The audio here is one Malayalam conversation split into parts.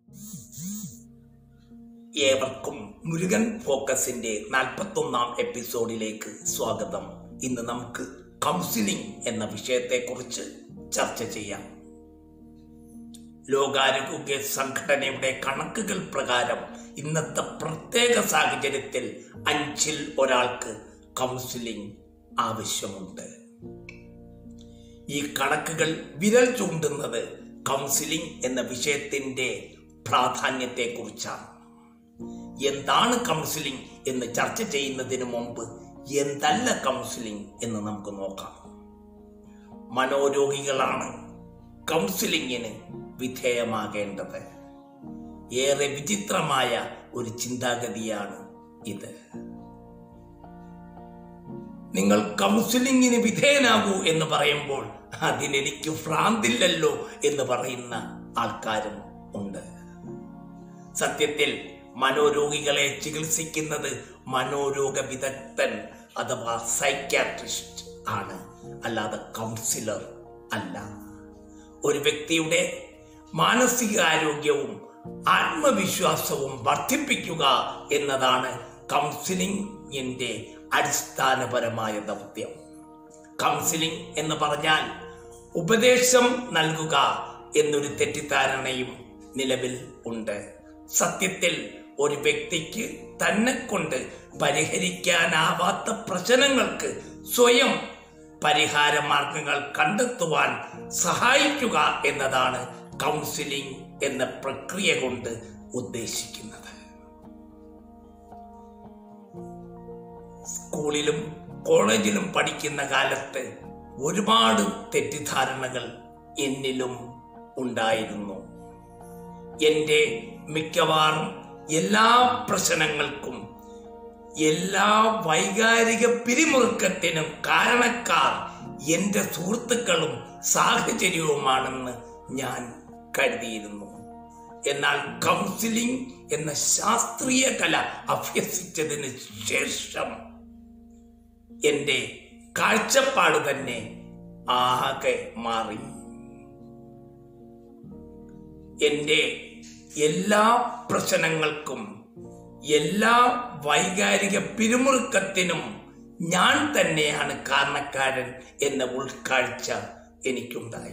ഏവർക്കും മുരുകൻ ഫോക്കസിന്റെ നാൽപ്പത്തൊന്നാം എപ്പിസോഡിലേക്ക് സ്വാഗതം ഇന്ന് നമുക്ക് കൗൺസിലിംഗ് എന്ന വിഷയത്തെക്കുറിച്ച് ചർച്ച ചെയ്യാം ലോകാരോഗ്യ സംഘടനയുടെ കണക്കുകൾ പ്രകാരം ഇന്നത്തെ പ്രത്യേക സാഹചര്യത്തിൽ അഞ്ചിൽ ഒരാൾക്ക് കൗൺസിലിംഗ് ആവശ്യമുണ്ട് ഈ കണക്കുകൾ വിരൽ ചൂണ്ടുന്നത് കൗൺസിലിംഗ് എന്ന വിഷയത്തിന്റെ പ്രാധാന്യത്തെക്കുറിച്ചാണ് എന്താണ് കൗൺസിലിംഗ് എന്ന് ചർച്ച ചെയ്യുന്നതിന് മുമ്പ് എന്തല്ല കൗൺസിലിംഗ് എന്ന് നമുക്ക് നോക്കാം മനോരോഗികളാണ് കൗൺസിലിംഗിന് വിധേയമാകേണ്ടത് ഏറെ വിചിത്രമായ ഒരു ചിന്താഗതിയാണ് ഇത് നിങ്ങൾ കൗൺസിലിംഗിന് വിധേയനാകൂ എന്ന് പറയുമ്പോൾ അതിനെനിക്ക് ഭ്രാന്തില്ലല്ലോ എന്ന് പറയുന്ന ആൾക്കാരും ഉണ്ട് സത്യത്തിൽ മനോരോഗികളെ ചികിത്സിക്കുന്നത് മനോരോഗ വിദഗ്ധൻ അഥവാ സൈക്യാട്രിസ്റ്റ് ആണ് അല്ലാതെ കൗൺസിലർ അല്ല ഒരു വ്യക്തിയുടെ മാനസികാരോഗ്യവും ആത്മവിശ്വാസവും വർദ്ധിപ്പിക്കുക എന്നതാണ് കൗൺസിലിംഗിന്റെ അടിസ്ഥാനപരമായ ദൗത്യം കൗൺസിലിംഗ് എന്ന് പറഞ്ഞാൽ ഉപദേശം നൽകുക എന്നൊരു തെറ്റിദ്ധാരണയും നിലവിൽ ഉണ്ട് സത്യത്തിൽ ഒരു വ്യക്തിക്ക് തന്നെ കൊണ്ട് പരിഹരിക്കാനാവാത്ത പ്രശ്നങ്ങൾക്ക് സ്വയം പരിഹാര മാർഗങ്ങൾ കണ്ടെത്തുവാൻ സഹായിക്കുക എന്നതാണ് കൗൺസിലിംഗ് എന്ന പ്രക്രിയ കൊണ്ട് ഉദ്ദേശിക്കുന്നത് സ്കൂളിലും കോളേജിലും പഠിക്കുന്ന കാലത്ത് ഒരുപാട് തെറ്റിദ്ധാരണകൾ എന്നിലും ഉണ്ടായിരുന്നു എൻ്റെ മിക്കവാറും എല്ലാ പ്രശ്നങ്ങൾക്കും എല്ലാ വൈകാരിക പിരിമുറുക്കത്തിനും കാരണക്കാർ എൻ്റെ സുഹൃത്തുക്കളും സാഹചര്യവുമാണെന്ന് ഞാൻ കരുതിയിരുന്നു എന്നാൽ കൗൺസിലിംഗ് എന്ന ശാസ്ത്രീയ കല അഭ്യസിച്ചതിന് ശേഷം എൻ്റെ കാഴ്ചപ്പാട് തന്നെ ആകെ മാറി എൻ്റെ എല്ലാ പ്രശ്നങ്ങൾക്കും എല്ലാ വൈകാരിക പിരിമുറുക്കത്തിനും ഞാൻ തന്നെയാണ് കാരണക്കാരൻ എന്ന ഉൾക്കാഴ്ച എനിക്കുണ്ടായി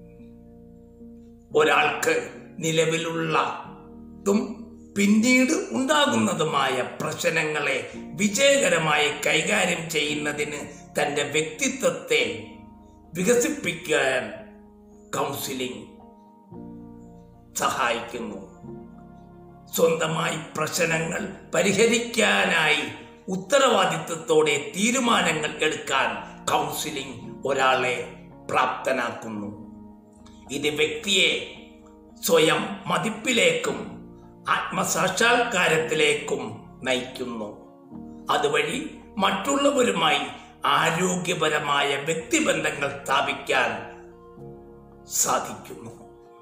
ഒരാൾക്ക് നിലവിലുള്ളതും പിന്നീട് ഉണ്ടാകുന്നതുമായ പ്രശ്നങ്ങളെ വിജയകരമായി കൈകാര്യം ചെയ്യുന്നതിന് തന്റെ വ്യക്തിത്വത്തെ വികസിപ്പിക്കാൻ കൗൺസിലിംഗ് സഹായിക്കുന്നു സ്വന്തമായി പ്രശ്നങ്ങൾ പരിഹരിക്കാനായി ഉത്തരവാദിത്വത്തോടെ തീരുമാനങ്ങൾ എടുക്കാൻ കൗൺസിലിംഗ് ഒരാളെ പ്രാപ്തനാക്കുന്നു ഇത് വ്യക്തിയെ സ്വയം മതിപ്പിലേക്കും ആത്മസാക്ഷാത്കാരത്തിലേക്കും നയിക്കുന്നു അതുവഴി മറ്റുള്ളവരുമായി ആരോഗ്യപരമായ വ്യക്തിബന്ധങ്ങൾ സ്ഥാപിക്കാൻ സാധിക്കുന്നു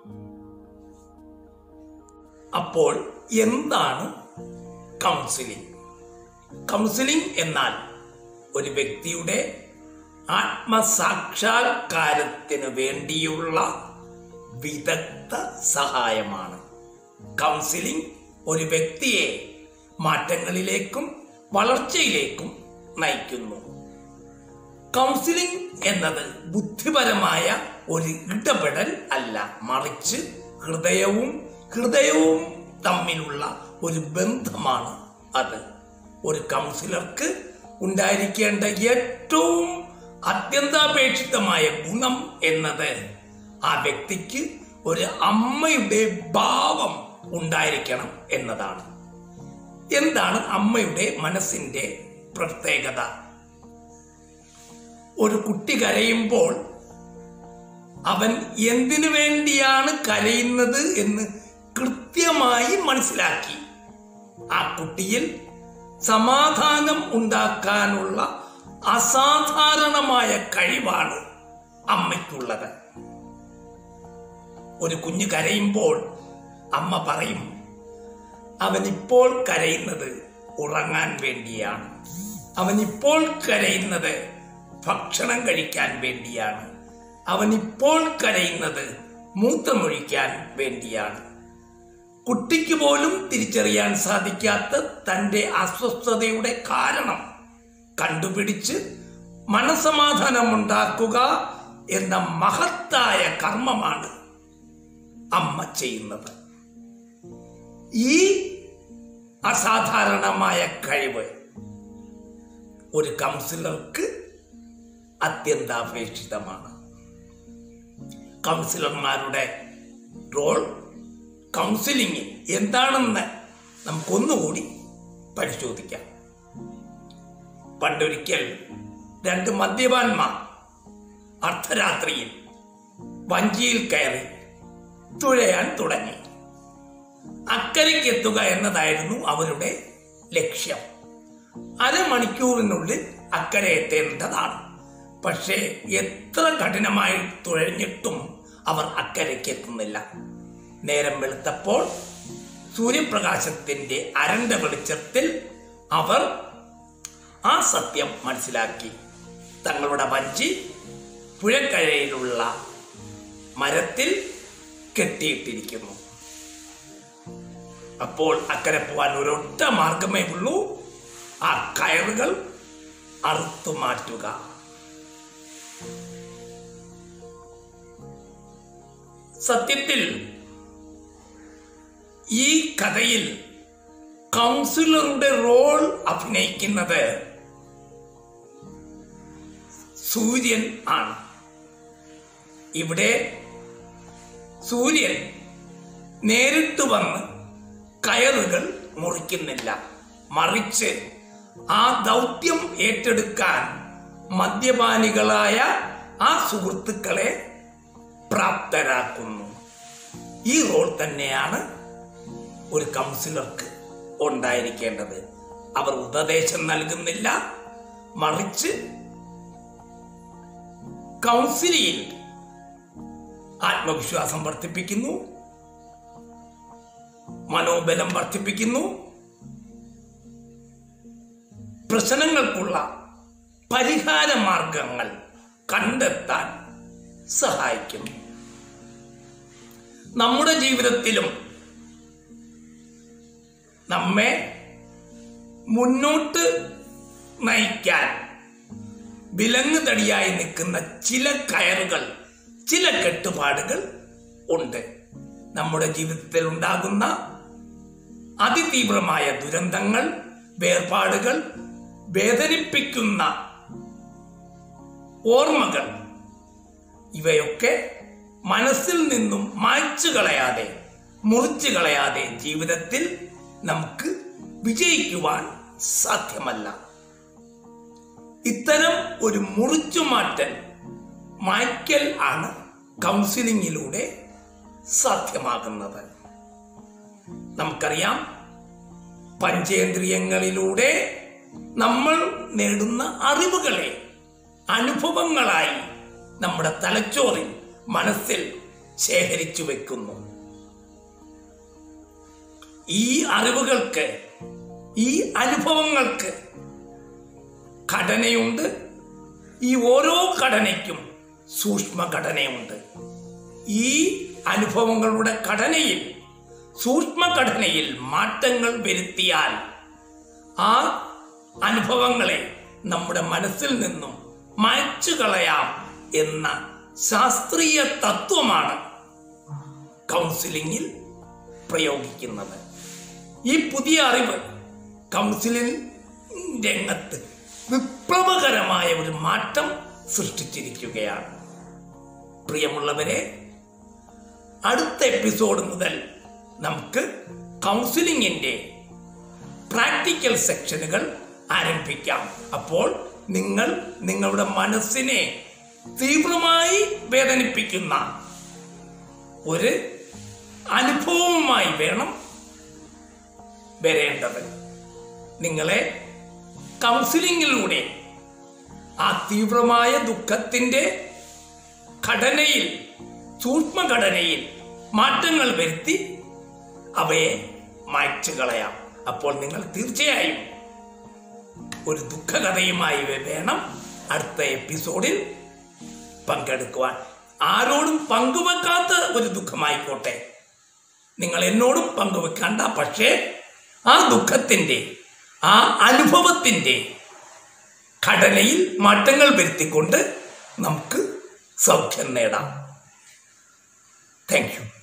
അപ്പോൾ എന്താണ് കൗൺസിലിംഗ് കൗൺസിലിംഗ് എന്നാൽ ഒരു വ്യക്തിയുടെ ആത്മസാക്ഷാത്കാരത്തിന് വേണ്ടിയുള്ള വിദഗ്ധ സഹായമാണ് കൗൺസിലിംഗ് ഒരു വ്യക്തിയെ മാറ്റങ്ങളിലേക്കും വളർച്ചയിലേക്കും നയിക്കുന്നു കൗൺസിലിംഗ് എന്നത് ബുദ്ധിപരമായ ഒരു ഇടപെടൽ അല്ല മറിച്ച് ഹൃദയവും ഹൃദയവും തമ്മിലുള്ള ഒരു ബന്ധമാണ് അത് ഒരു കൗൺസിലർക്ക് ഉണ്ടായിരിക്കേണ്ട ഏറ്റവും അത്യന്താപേക്ഷിതമായ ഗുണം എന്നത് ആ വ്യക്തിക്ക് ഒരു അമ്മയുടെ ഭാവം ഉണ്ടായിരിക്കണം എന്നതാണ് എന്താണ് അമ്മയുടെ മനസ്സിന്റെ പ്രത്യേകത ഒരു കുട്ടി കരയുമ്പോൾ അവൻ എന്തിനു വേണ്ടിയാണ് കരയുന്നത് എന്ന് കൃത്യമായി മനസ്സിലാക്കി ആ കുട്ടിയിൽ സമാധാനം ഉണ്ടാക്കാനുള്ള അസാധാരണമായ കഴിവാണ് അമ്മയ്ക്കുള്ളത് ഒരു കുഞ്ഞ് കരയുമ്പോൾ അമ്മ പറയും അവൻ ഇപ്പോൾ കരയുന്നത് ഉറങ്ങാൻ വേണ്ടിയാണ് അവൻ ഇപ്പോൾ കരയുന്നത് ഭക്ഷണം കഴിക്കാൻ വേണ്ടിയാണ് അവൻ ഇപ്പോൾ കരയുന്നത് മൂത്രമൊഴിക്കാൻ വേണ്ടിയാണ് കുട്ടിക്ക് പോലും തിരിച്ചറിയാൻ സാധിക്കാത്ത തന്റെ അസ്വസ്ഥതയുടെ കാരണം കണ്ടുപിടിച്ച് മനസമാധാനമുണ്ടാക്കുക എന്ന മഹത്തായ കർമ്മമാണ് അമ്മ ചെയ്യുന്നത് ഈ അസാധാരണമായ കഴിവ് ഒരു കൗൺസിലർക്ക് അത്യന്താപേക്ഷിതമാണ് കൗൺസിലർമാരുടെ റോൾ കൗൺസിലിംഗ് എന്താണെന്ന് നമുക്കൊന്നുകൂടി പരിശോധിക്കാം പണ്ടൊരിക്കൽ രണ്ട് മദ്യപാന്മാർ അർദ്ധരാത്രിയിൽ വഞ്ചിയിൽ കയറി തുഴയാൻ തുടങ്ങി അക്കരയ്ക്കെത്തുക എന്നതായിരുന്നു അവരുടെ ലക്ഷ്യം അരമണിക്കൂറിനുള്ളിൽ അക്കരെ എത്തേണ്ടതാണ് പക്ഷേ എത്ര കഠിനമായി തുഴഞ്ഞിട്ടും അവർ അക്കരയ്ക്ക് എത്തുന്നില്ല നേരം വെളുത്തപ്പോൾ സൂര്യപ്രകാശത്തിന്റെ അരണ്ട വെളിച്ചത്തിൽ അവർ ആ സത്യം മനസ്സിലാക്കി തങ്ങളുടെ വഞ്ചി പുഴക്കരയിലുള്ള മരത്തിൽ കെട്ടിയിട്ടിരിക്കുന്നു അപ്പോൾ അക്കരെ പോവാൻ ഒരൊറ്റ മാർഗമേ ഉള്ളൂ ആ കയറുകൾ അറുത്തു മാറ്റുക സത്യത്തിൽ ഈ കഥയിൽ കൗൺസിലറുടെ റോൾ അഭിനയിക്കുന്നത് സൂര്യൻ ആണ് ഇവിടെ സൂര്യൻ നേരിട്ട് വന്ന് കയറുകൾ മുറിക്കുന്നില്ല മറിച്ച് ആ ദൗത്യം ഏറ്റെടുക്കാൻ മദ്യപാനികളായ ആ സുഹൃത്തുക്കളെ പ്രാപ്തരാക്കുന്നു ഈ റോൾ തന്നെയാണ് ഒരു കൗൺസിലർക്ക് ഉണ്ടായിരിക്കേണ്ടത് അവർ ഉപദേശം നൽകുന്നില്ല മറിച്ച് കൗൺസിലിയിൽ ആത്മവിശ്വാസം വർദ്ധിപ്പിക്കുന്നു മനോബലം വർദ്ധിപ്പിക്കുന്നു പ്രശ്നങ്ങൾക്കുള്ള പരിഹാര മാർഗങ്ങൾ കണ്ടെത്താൻ സഹായിക്കുന്നു നമ്മുടെ ജീവിതത്തിലും നമ്മെ മുന്നോട്ട് നയിക്കാൻ വിലങ്ങ് തടിയായി നിൽക്കുന്ന ചില കയറുകൾ ചില കെട്ടുപാടുകൾ ഉണ്ട് നമ്മുടെ ജീവിതത്തിൽ ഉണ്ടാകുന്ന അതിതീവ്രമായ ദുരന്തങ്ങൾ വേർപാടുകൾ വേദനിപ്പിക്കുന്ന ഓർമ്മകൾ ഇവയൊക്കെ മനസ്സിൽ നിന്നും മായ്ച്ചു കളയാതെ മുറിച്ചു കളയാതെ ജീവിതത്തിൽ നമുക്ക് വിജയിക്കുവാൻ സാധ്യമല്ല ഇത്തരം ഒരു മുറിച്ചുമാറ്റൽ മായ്ക്കൽ ആണ് കൗൺസിലിങ്ങിലൂടെ സാധ്യമാകുന്നത് നമുക്കറിയാം പഞ്ചേന്ദ്രിയങ്ങളിലൂടെ നമ്മൾ നേടുന്ന അറിവുകളെ അനുഭവങ്ങളായി നമ്മുടെ തലച്ചോറിൽ മനസ്സിൽ ശേഖരിച്ചു വെക്കുന്നു ഈ അറിവുകൾക്ക് ഈ അനുഭവങ്ങൾക്ക് ഘടനയുണ്ട് ഈ ഓരോ ഘടനയ്ക്കും സൂക്ഷ്മഘടനയുണ്ട് ഈ അനുഭവങ്ങളുടെ ഘടനയിൽ സൂക്ഷ്മഘടനയിൽ മാറ്റങ്ങൾ വരുത്തിയാൽ ആ അനുഭവങ്ങളെ നമ്മുടെ മനസ്സിൽ നിന്നും മായ്ച്ചു കളയാം എന്ന ശാസ്ത്രീയ തത്വമാണ് കൗൺസിലിംഗിൽ പ്രയോഗിക്കുന്നത് ഈ പുതിയ അറിവ് കൗൺസിലിംഗ് രംഗത്ത് വിപ്ലവകരമായ ഒരു മാറ്റം സൃഷ്ടിച്ചിരിക്കുകയാണ് പ്രിയമുള്ളവരെ അടുത്ത എപ്പിസോഡ് മുതൽ നമുക്ക് കൗൺസിലിംഗിന്റെ പ്രാക്ടിക്കൽ സെക്ഷനുകൾ ആരംഭിക്കാം അപ്പോൾ നിങ്ങൾ നിങ്ങളുടെ മനസ്സിനെ തീവ്രമായി വേദനിപ്പിക്കുന്ന ഒരു അനുഭവവുമായി വേണം വരേണ്ടത് നിങ്ങളെ കൗൺസിലിങ്ങിലൂടെ ആ തീവ്രമായ ദുഃഖത്തിന്റെ ഘടനയിൽ സൂക്ഷ്മഘടനയിൽ മാറ്റങ്ങൾ വരുത്തി അവയെ മായ്ച്ചു കളയാം അപ്പോൾ നിങ്ങൾ തീർച്ചയായും ഒരു ദുഃഖകഥയുമായി വേണം അടുത്ത എപ്പിസോഡിൽ പങ്കെടുക്കുവാൻ ആരോടും പങ്കുവെക്കാത്ത ഒരു ദുഃഖമായിക്കോട്ടെ നിങ്ങൾ എന്നോടും പങ്കുവെക്കണ്ട പക്ഷേ ആ ദുഃഖത്തിൻ്റെ ആ അനുഭവത്തിൻ്റെ ഘടനയിൽ മാറ്റങ്ങൾ വരുത്തിക്കൊണ്ട് നമുക്ക് സൗഖ്യം നേടാം താങ്ക് യു